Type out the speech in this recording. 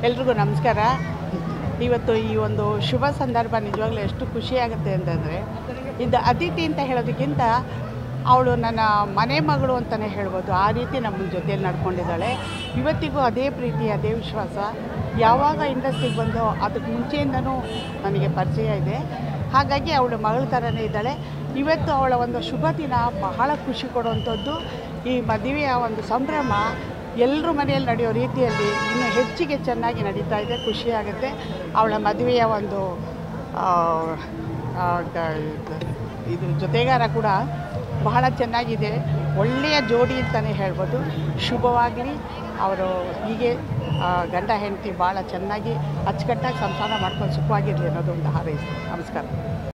ಎಲ್ರಿಗೂ ನಮಸ್ಕಾರ ಇವತ್ತು ಈ ಒಂದು ಶುಭ ಸಂದರ್ಭ ನಿಜವಾಗ್ಲೂ ಎಷ್ಟು ಖುಷಿಯಾಗುತ್ತೆ ಅಂತಂದರೆ ಇದು ಅತಿಥಿ ಅಂತ ಹೇಳೋದಕ್ಕಿಂತ ಅವಳು ನನ್ನ ಮನೆ ಮಗಳು ಅಂತಲೇ ಹೇಳ್ಬೋದು ಆ ರೀತಿ ನಮ್ಮ ಜೊತೆಯಲ್ಲಿ ನಡ್ಕೊಂಡಿದ್ದಾಳೆ ಇವತ್ತಿಗೂ ಅದೇ ಪ್ರೀತಿ ಅದೇ ವಿಶ್ವಾಸ ಯಾವಾಗ ಇಂಡಸ್ಟ್ರಿಗೆ ಬಂದೋ ಅದಕ್ಕೆ ಮುಂಚೆಯಿಂದನೂ ನನಗೆ ಪರಿಚಯ ಇದೆ ಹಾಗಾಗಿ ಅವಳು ಮಗಳ ಥರನೇ ಇದ್ದಾಳೆ ಇವತ್ತು ಅವಳ ಒಂದು ಶುಭ ದಿನ ಬಹಳ ಖುಷಿ ಕೊಡುವಂಥದ್ದು ಈ ಮದುವೆಯ ಒಂದು ಸಂಭ್ರಮ ಎಲ್ಲರ ಮನೆಯಲ್ಲಿ ನಡೆಯೋ ರೀತಿಯಲ್ಲಿ ಇನ್ನೂ ಹೆಚ್ಚಿಗೆ ಚೆನ್ನಾಗಿ ನಡೀತಾ ಇದೆ ಖುಷಿಯಾಗುತ್ತೆ ಅವಳ ಮದುವೆಯ ಒಂದು ಆ, ಆ, ದ- ದ- ಇದು ಜೊತೆಗಾರ ಕೂಡ ಬಹಳ ಚೆನ್ನಾಗಿದೆ ಒಳ್ಳೆಯ ಜೋಡಿ ಅಂತಲೇ ಹೇಳ್ಬೋದು ಶುಭವಾಗಲಿ ಅವರು ಹೀಗೆ ಆ, ಗಂಡ ಹೆಂಡತಿ ಭಾಳ ಚೆನ್ನಾಗಿ ಅಚ್ಚುಕಟ್ಟಾಗಿ ಸಂಸಾರ ಮಾಡ್ಕೊಂಡು ಸುಖವಾಗಿರಲಿ ಅನ್ನೋದು ಒಂದು ಹಾರೈಸ್ತೀನಿ ನಮಸ್ಕಾರ